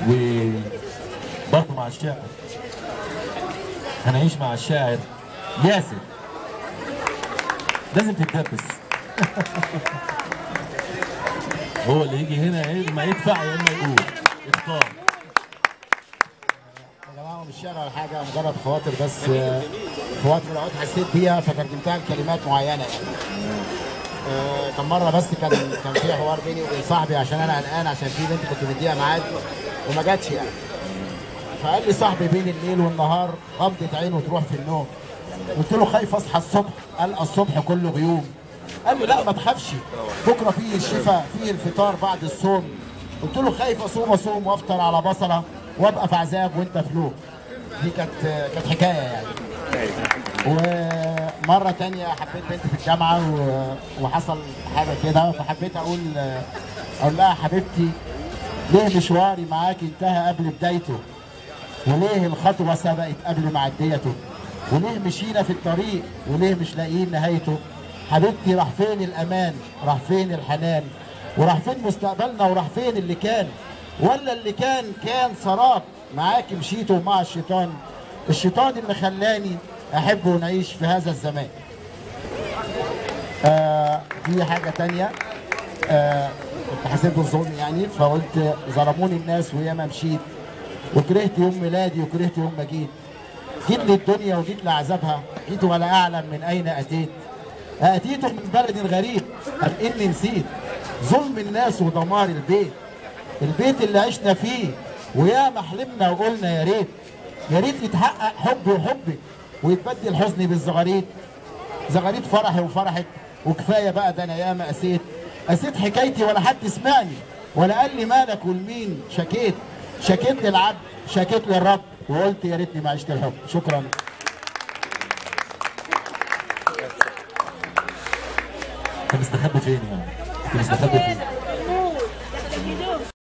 وبرضه مع الشاعر هنعيش مع الشاعر ياسر لازم تتدبس هو اللي يجي هنا يا اما يدفع يا اما يقول اختار يا جماعه مش شعر ولا حاجه مجرد خواطر بس آه، في وقت من الاوقات حسيت بيها فترجمتها لكلمات معينه يعني. آه، كان مره بس كان كان في حوار بيني وبين صاحبي عشان انا قلقان عشان في بنت كنت مديها ميعاد وما جاتش يعني. فقال لي صاحبي بين الليل والنهار غمضة عينه تروح في النوم. قلت له خايف اصحى الصبح قال الصبح كله غيوم. قال لي لا ما تخافش بكره فيه الشفاء فيه الفطار بعد الصوم. قلت له خايف اصوم اصوم وافطر على بصله وابقى في عذاب وانت في لوم. دي كانت كانت حكايه يعني. ومره تانية حبيت بنت في الجامعه و- وحصل حاجه كده فحبيت اقول اقول لها حبيبتي ليه مشواري معاك انتهى قبل بدايته وليه الخطوه سبقت قبل معديته وليه مشينا في الطريق وليه مش لاقيين نهايته حبيبتي راح فين الامان راح فين الحنان وراح فين مستقبلنا وراح فين اللي كان ولا اللي كان كان سراب معاك مشيته مع الشيطان الشيطان اللي خلاني احب ونعيش في هذا الزمان آه في حاجه تانية آه كنت حسيت بالظلم يعني فقلت ظلموني الناس وياما مشيت وكرهت يوم ميلادي وكرهت يوم ما جيت جيت للدنيا وجيت لعذابها جيت ولا اعلم من اين اتيت اتيت من بلد غريب ام اني نسيت ظلم الناس ودمار البيت البيت اللي عشنا فيه ويا ما حلمنا وقلنا يا ريت يا ريت يتحقق حبي وحبك ويتبدل حزني بالزغاريد زغاريد فرحي وفرحك وكفايه بقى ده انا ياما قسيت قسيت حكايتي ولا حد سمعني ولا قال لي مالك ولمين شكيت شكيت للعبد شكيت للرب وقلت يا ريتني ما عشت الحب شكرا انت مستخبي فين يعني؟ انت مستخبي فين؟